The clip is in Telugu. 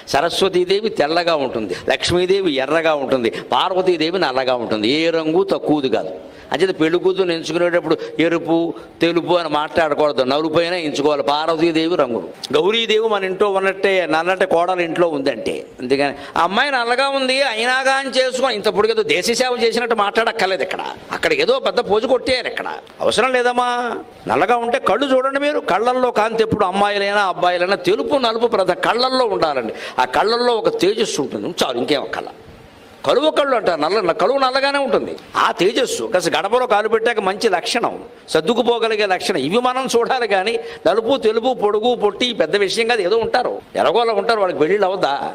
సరస్వతీదేవి తెల్లగా ఉంటుంది లక్ష్మీదేవి ఎర్రగా ఉంటుంది పార్వతీదేవి నల్లగా ఉంటుంది ఏ రంగు తక్కువది కాదు అంచేత పెళ్లి కూతురు ఎంచుకునేటప్పుడు ఎరుపు తెలుపు అని మాట్లాడకూడదు నలుపు అయినా ఎంచుకోవాలి పార్వతీదేవి రంగులు గౌరీదేవి మన ఇంట్లో ఉన్నట్టే నల్లటి కోడలు ఇంట్లో ఉందంటే అందుకని ఆ అమ్మాయి నల్లగా ఉంది అయినా కానీ చేసుకొని ఇంత పొడిగేదో దేశ సేవ చేసినట్టు మాట్లాడక్కర్లేదు ఇక్కడ అక్కడ ఏదో పెద్ద పోజు కొట్టేయారు ఇక్కడ అవసరం లేదమ్మా నల్లగా ఉంటే కళ్ళు చూడండి మీరు కళ్ళల్లో కాంతి ఎప్పుడు అమ్మాయిలైనా అబ్బాయిలైనా తెలుపు నలుపు ప్రధాన కళ్ళల్లో ఉండాలండి ఆ కళ్ళల్లో ఒక తేజస్సు ఉంటుంది చాలు ఇంకేం కళ్ళ కలువ కళ్ళు అంటారు నల్ల కలువ నల్లగానే ఉంటుంది ఆ తేజస్సు కాస్త గడపలో కాలు పెట్టాక మంచి లక్షణం సర్దుకుపోగలిగే లక్షణం ఇవి మనం చూడాలి కానీ నలుపు తెలుపు పొడుగు పొట్టి పెద్ద విషయం కాదు ఏదో ఉంటారు ఎలాగోలా ఉంటారు వాళ్ళకి పెళ్ళిళ్ళు అవద్దా